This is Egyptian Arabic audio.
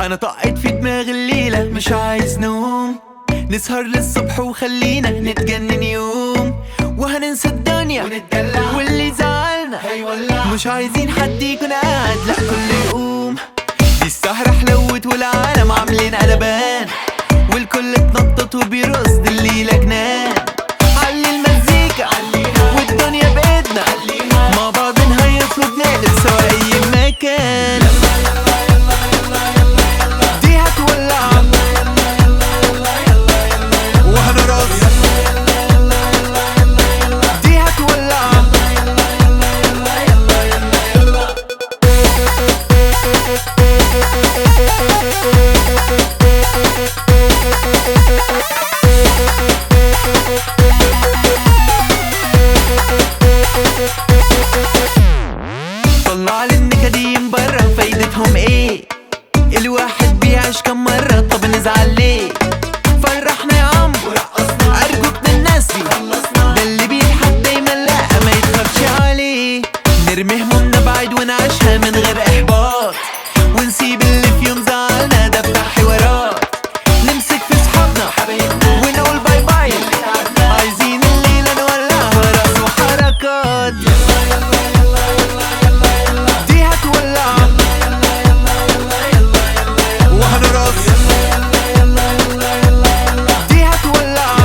انا طقت في دماغي الليلة مش عايز نوم نسهر للصبح وخلينا نتجنن يوم وهننسى الدنيا ونتدلع. واللي زعلنا هيولع. مش عايزين حد يكون قاعد لا كله يقوم دي السهرة حلوت والعالم عاملين قلبان والكل اتنطط وبيرقص دي الليلة جنان علي المزيكا عليها. والدنيا بإيدنا عليها. مع بعض نهيص وبنقلب سوا أي مكان دي هتولع وهنرقص دي هتولع طلع للنكدين برا فايدتهم ايه الواحد بيعيش كم مرة طب نزعل ليه فرحنا يا عم ورقصنا. ارجوك من الناس دي خلصنا. ده اللي بيضحك دايما لا ما يتخافش عليه نرمي همومنا بعيد ونعيشها من غير احباط ونسيب اللي في يوم زعلنا ده بتاع حوارات نمسك في صحابنا حبايبنا. ونقول باي باي تعبنا. عايزين الليلة نولعها رقص وحركات دي هتولع وهنرقص دي هتولع